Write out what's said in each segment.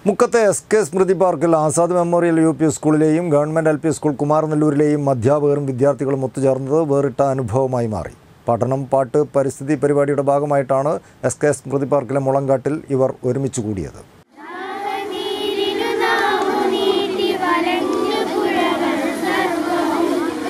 മുക്കത്തെ S K Smrithi പാർക്കിൽ Azad memorial U P സ്കൂളിലെയും government L P school കുമാരനെല്ലൂരിലെയും അധ്യാപകരും വിദ്യാർത്ഥികളും ഒത്തുചേർന്നത് വേറിട്ട അനുഭവമായി മാറി പഠനം പാട്ട് പരിസ്ഥിതി പരിപാടിയുടെ ഭാഗമായിട്ടാണ് എസ് കെ സ്മൃതി പാർക്കിലെ മുളങ്കാട്ടിൽ ഇവർ ഒരുമിച്ച് കൂടിയത് നീരിനു നാവു നീട്ടി വലഞ്ഞു പുഴകൾ സർവവും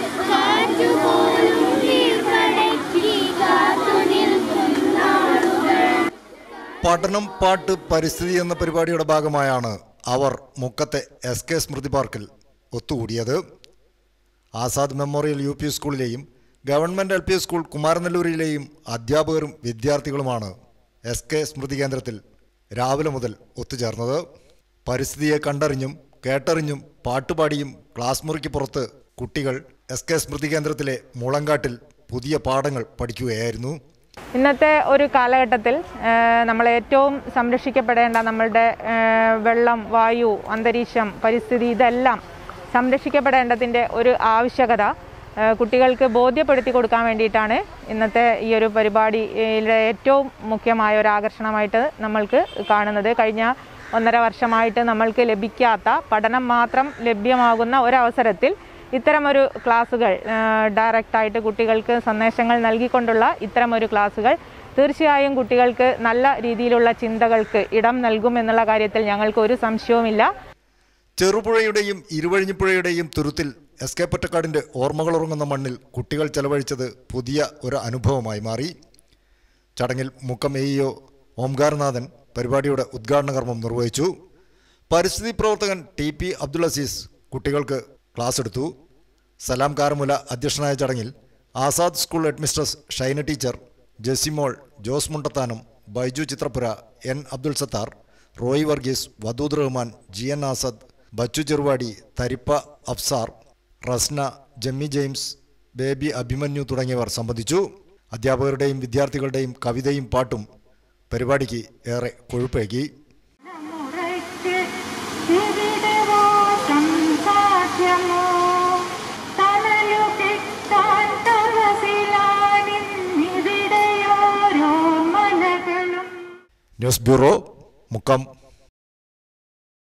കാറ്റുപോലും കീഴ്പ്പടക്കി കാത്തു നിൽക്കുന്നാളുകൾ പഠനം പാട്ട് പരിസ്ഥിതി എന്ന പരിപാടിയുടെ ഭാഗമായാണ് അവർ മുക്കത്തെ എസ് കെ സ്മൃതി പാർക്കിൽ ഒത്തുകൂടിയത് ആസാദ് മെമ്മോറിയൽ യു പി സ്കൂളിലെയും ഗവൺമെൻറ് എൽ പി സ്കൂൾ കുമാരനെല്ലൂരിലെയും അധ്യാപകരും വിദ്യാർത്ഥികളുമാണ് എസ് കെ സ്മൃതി കേന്ദ്രത്തിൽ രാവിലെ മുതൽ ഒത്തുചേർന്നത് പരിസ്ഥിതിയെ കണ്ടറിഞ്ഞും കേട്ടറിഞ്ഞും പാട്ടുപാടിയും ക്ലാസ് മുറിക്ക് പുറത്ത് കുട്ടികൾ എസ് കെ സ്മൃതി കേന്ദ്രത്തിലെ മുളങ്കാട്ടിൽ പുതിയ പാഠങ്ങൾ പഠിക്കുകയായിരുന്നു ഇന്നത്തെ ഒരു കാലഘട്ടത്തിൽ ഏഹ്, നമ്മൾ ഏറ്റവും സംരക്ഷിക്കപ്പെടേണ്ട നമ്മളുടെ ഏഹ്, വെള്ളം വായു അന്തരീക്ഷം പരിസ്ഥിതി ഇതെല്ലാം സംരക്ഷിക്കപ്പെടേണ്ടതിൻ്റെ ഒരു ആവശ്യകത ഏഹ്, കുട്ടികൾക്ക് ബോധ്യപ്പെടുത്തി കൊടുക്കാൻ വേണ്ടിയിട്ടാണ് ഇന്നത്തെ ഈ ഒരു പരിപാടിയിലെ ഏറ്റവും മുഖ്യമായ ഒരു ആകർഷണമായിട്ട് നമ്മൾക്ക് കാണുന്നത് കഴിഞ്ഞ ഒന്നര വർഷമായിട്ട് നമ്മൾക്ക് ലഭിക്കാത്ത പഠനം മാത്രം ലഭ്യമാകുന്ന ഒരവസരത്തിൽ ഇത്തരമൊരു ക്ലാസ്സുകൾ ഡയറക്റ്റായിട്ട് കുട്ടികൾക്ക് സന്ദേശങ്ങൾ നൽകിക്കൊണ്ടുള്ള ഇത്തരമൊരു ക്ലാസ്സുകൾ തീർച്ചയായും കുട്ടികൾക്ക് നല്ല രീതിയിലുള്ള ചിന്തകൾക്ക് ഇടം നൽകുമെന്നുള്ള കാര്യത്തിൽ ഞങ്ങൾക്ക് ഒരു സംശയവുമില്ല ചെറുപുഴയുടെയും ഇരുവഴിഞ്ഞിപ്പുഴയുടെയും തുരുത്തിൽ എസ് കെ പൊറ്റക്കാടിൻ്റെ ഓർമ്മകളുറങ്ങുന്ന മണ്ണിൽ കുട്ടികൾ ചെലവഴിച്ചത് പുതിയ ഒരു അനുഭവമായി മാറി ചടങ്ങിൽ മുക്കം എ ഇഒ ഓംകാരനാഥൻ പരിപാടിയുടെ ഉദ്ഘാടന കർമ്മം നിർവഹിച്ചു പരിസ്ഥിതി പ്രവർത്തകൻ ടി പി അബ്ദുൽ അസീസ് കുട്ടികൾക്ക് ക്ലാസ് എടുത്തു സലാം കാരമുല അധ്യക്ഷനായ ചടങ്ങിൽ Azad school headmistress Shaina teacher Jesimol Jose Mundathanam Baiju Chithrapura N Abdul Sathar Roy Varghese Vadood Rahman G N Azad Bachu Cheruvadi Tharippa Afsar Rasna Jammi James Baby Abhimanyu തുടങ്ങിയവർ സംബന്ധിച്ചു അധ്യാപകരുടെയും വിദ്യാർത്ഥികളുടെയും കവിതയും പാട്ടും പരിപാടിക്ക് ഏറെ കൊഴുപ്പേകി മുറയ്ക്ക് ഇവിടെ വാസം സാധ്യമോ തണലു കിട്ടാൻ തപസിലാനിന്നിവിടെയോരോ മലകളും ന്യൂസ് ബ്യൂറോ മുക്കം